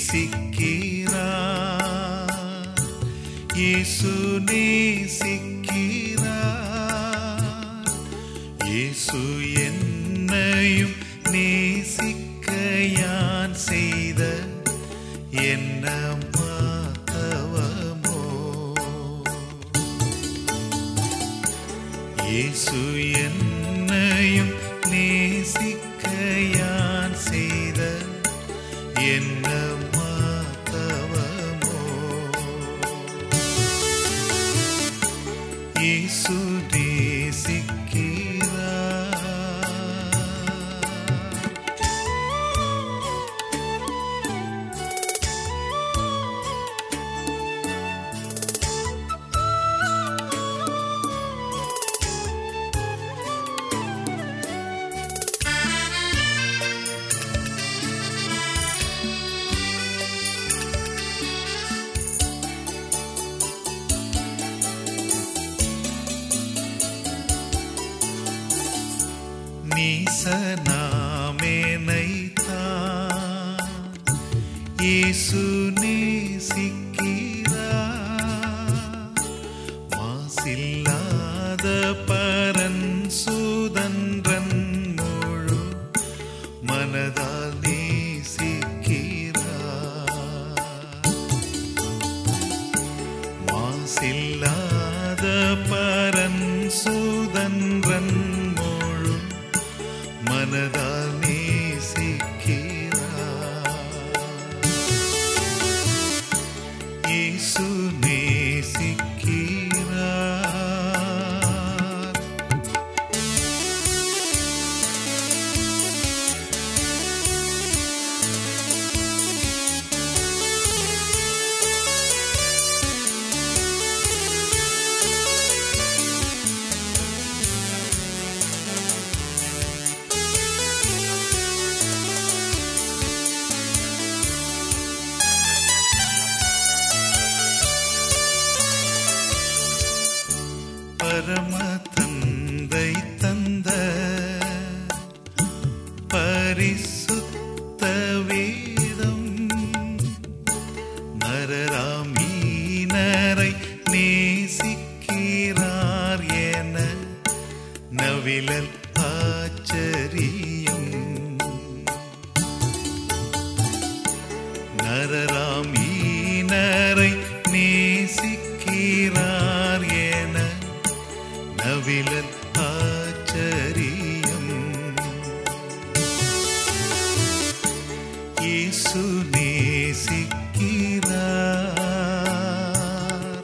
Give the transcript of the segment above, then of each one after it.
நேசிக்கிறார் இயேசு நேசிக்கிறார் இயேசு என்னையும் நேசிக்க யான் செய்த என்ன மாத்தவமோ இயேசு என்னையும் நேசிக்க யான் செய்த என்ன மாத்தவமோ இயேசு நேசிக்கிறார் நீசனாமேனைத்தான் இயேசு நேசிக்கிறார் மாசில்லாத பரன் சுதன்றன் முழு மனதால் நேசிக்கிறார் மாசில்லாத பரன் சுதன்றன் முழு மனதால் நேசிக்கிறார் இயேசு நேசிக்கிறார் பரம தந்தை தந்த பரிசுத்த வேதம் நரராமீனரை நேசிக்கிறார் என நவிழல் ஆச்சரியம் நரராமீனரை நேசிக்கிறார் என நவிழல் ஆச்சரியம் இயேசு நேசிக்கிறார்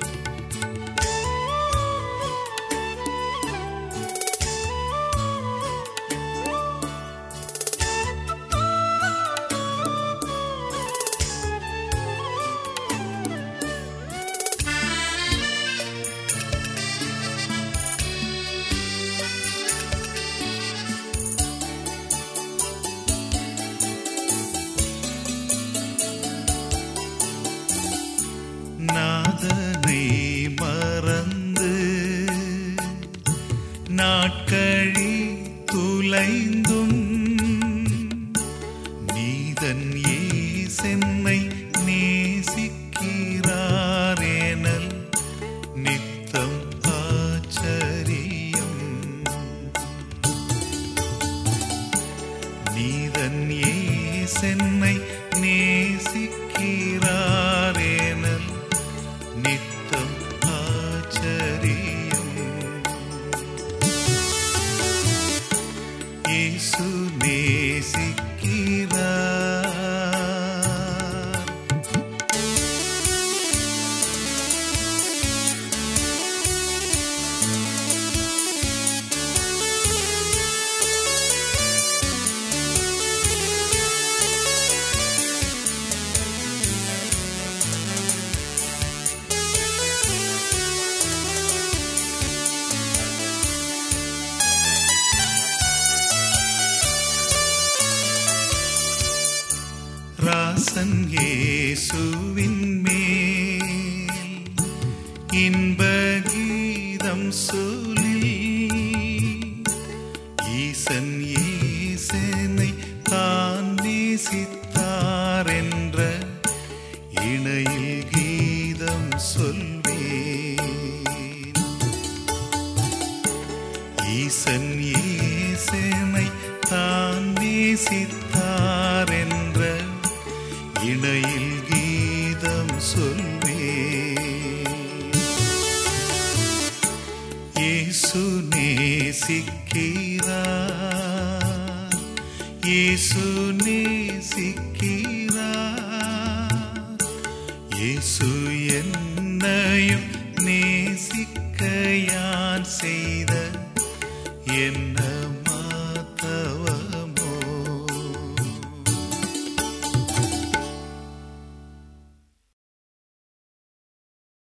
நாதனை மறந்து நாட்கழி துலைந்தும் நீதன் ஏசென்னை நேசிக்கிறார் எனல் நித்தம் ஆச்சரியம் நீதன் ஏசென்னை நேசிக்கிறார் எனல் நித்தம் ஆச்சரியம் இயேசு நேசிக்கிறார் ராசன் இயேசுவின் மேல் இன்ப கீதம் சொல்லி ஈசன் ஈசனை தான் நேசித்தார் என்ற ஈசன் ஈசனை தான் நேசித்தார் என்ற இணையில் கீதம் சொல்வே இயேசு நேசிக்கிறார் இயேசு நேசிக்கிறார் இயேசு என்னையும் நேசிக்க யான் செய்த என்